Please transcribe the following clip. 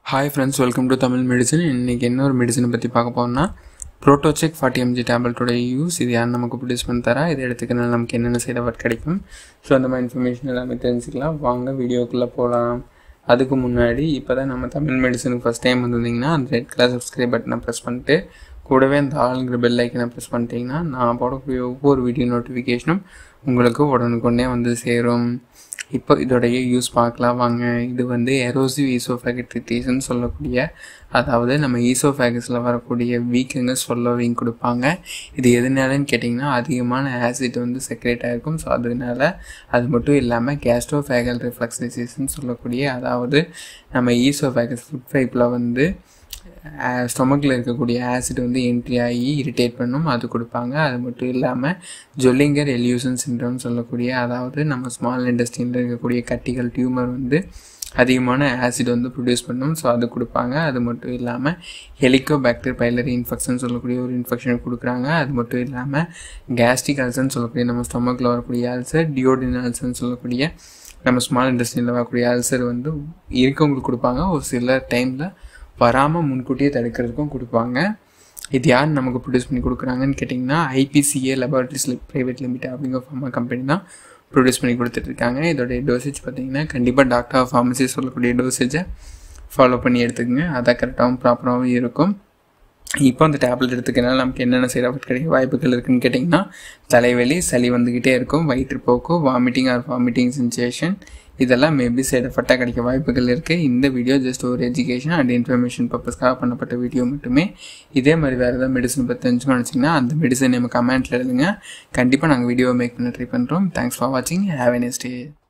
hi friends welcome to Tamil medicine இன்றைக்கி என்ன ஒரு மெடிசனை பற்றி பார்க்க போகிறோம்னா ப்ரோட்டோசெக் ஃபார்ட்டி எம்ஜி டேப்லெட்டோட யூஸ் இது யார் நமக்கு ப்ரொடியூஸ் பண்ணி தரா இதை எடுத்துக்கனால நமக்கு என்னென்ன சைட் எஃபெக்ட் கிடைக்கும் ஸோ அந்த மாதிரி இன்ஃபர்மேஷன் எல்லாமே தெரிஞ்சுக்கலாம் வாங்க வீடியோக்குள்ளே போகலாம் அதுக்கு முன்னாடி இப்போ தான் நம்ம தமிழ் மெடிசனுக்கு ஃபஸ்ட் டைம் வந்திருந்தீங்கன்னா அந்த ரெட் கலர் சப்ஸ்கிரைப் பட்டனை ப்ரெஸ் பண்ணிட்டு கூடவே அந்த ஆளுங்கிற பெல் ஐக்கனை ப்ரெஸ் பண்ணிட்டீங்கன்னா நான் போடக்கூடிய ஒவ்வொரு வீடியோ நோட்டிஃபிகேஷனும் உங்களுக்கு உடனுக்குடனே வந்து சேரும் இப்போ இதோடைய யூஸ் பார்க்கலாம் வாங்க இது வந்து எரோசிவ் ஈசோஃபேகட்ரிட்டிஸ்ன்னு சொல்லக்கூடிய அதாவது நம்ம ஈசோஃபேகஸில் வரக்கூடிய வீக்குங்க சொல்லவிங் கொடுப்பாங்க இது எதனாலன்னு கேட்டிங்கன்னா அதிகமான ஆசிட் வந்து செக்ரேட் ஆகிருக்கும் ஸோ அதனால அது மட்டும் இல்லாமல் கேஸ்ட்ரோஃபேகல் ரிஃப்ளக்ஸ் டிசீஸ்ன்னு சொல்லக்கூடிய அதாவது நம்ம ஈசோஃபேகஸ் ஃபுட் பைப்பில் வந்து ஸ்டொமக்கில் இருக்கக்கூடிய ஆசிட் வந்து என்ட்ரி ஆகி இரிட்டேட் பண்ணும் அது கொடுப்பாங்க அது மட்டும் இல்லாமல் ஜொல்லிங்கர் எல்யூசன் சின்ட்ரோம் சொல்லக்கூடிய அதாவது நம்ம ஸ்மால் இண்டஸ்ட்ரியில் இருக்கக்கூடிய கட்டிகள் டியூமர் வந்து அதிகமான ஆசிட் வந்து ப்ரொடியூஸ் பண்ணும் ஸோ அது கொடுப்பாங்க அது மட்டும் இல்லாமல் ஹெலிகோ பாக்டீர் பைலரி இன்ஃபெக்ஷன் சொல்லக்கூடிய ஒரு இன்ஃபெக்ஷன் கொடுக்குறாங்க அது மட்டும் இல்லாமல் கேஸ்ட்ரிக் அல்சர்னு சொல்லக்கூடிய நம்ம ஸ்டொமக்கில் வரக்கூடிய அல்சர் டியோடின் அல்சர்னு சொல்லக்கூடிய நம்ம ஸ்மால் இண்டஸ்ட்ரியில் வரக்கூடிய அல்சர் வந்து இருக்கவங்களுக்கு கொடுப்பாங்க ஒரு சில டைமில் வராமல் முன்கூட்டியே தடுக்கிறதுக்கும் கொடுப்பாங்க இது யார் நமக்கு ப்ரொடியூஸ் பண்ணி கொடுக்குறாங்கன்னு கேட்டிங்கன்னா ஐபிசிஏ லெபார்ட்ரிஸ் ப்ரைவேட் லிமிடெட் அப்படிங்கிற ஃபார்மா கம்பெனி தான் ப்ரொடியூஸ் பண்ணி கொடுத்துட்ருக்காங்க இதோடைய டோசேஜ் பார்த்தீங்கன்னா கண்டிப்பாக டாக்டர் ஆஃப் ஃபார்மசி சொல்லக்கூடிய டோசேஜை ஃபாலோ பண்ணி எடுத்துக்கோங்க அதான் கரெக்டாகவும் ப்ராப்பராகவும் இருக்கும் இப்போ அந்த டேப்லெட் எடுத்துக்கனால நமக்கு என்னென்ன சைட் எஃபெக்ட் கிடைக்க வாய்ப்புகள் இருக்குன்னு கேட்டிங்கன்னா தலைவலி சளி வந்துக்கிட்டே இருக்கும் வயிற்றுப்போக்கு வாமிட்டிங் ஆர் வாமிட்டிங் சென்சேஷன் இதெல்லாம் மேபி சைட் எஃபெக்டாக கிடைக்க வாய்ப்புகள் இருக்குது இந்த வீடியோ ஜஸ்ட் ஒரு எஜுகேஷன் அண்ட் இன்ஃபர்மேஷன் பர்பஸ்க்காக பண்ணப்பட்ட வீடியோ மட்டுமே இதே மாதிரி வேறு ஏதாவது மெடிசன் பற்றி தெரிஞ்சுக்கணும்னு நினச்சிங்கன்னா அந்த மெடிசன் நம்ம கமெண்ட்டில் எழுதுங்க கண்டிப்பாக நாங்கள் வீடியோ மேக் பண்ண ட்ரை பண்ணுறோம் தேங்க்ஸ் ஃபார் வாட்சிங் ஹேவ் எ நெஸ்ட் டே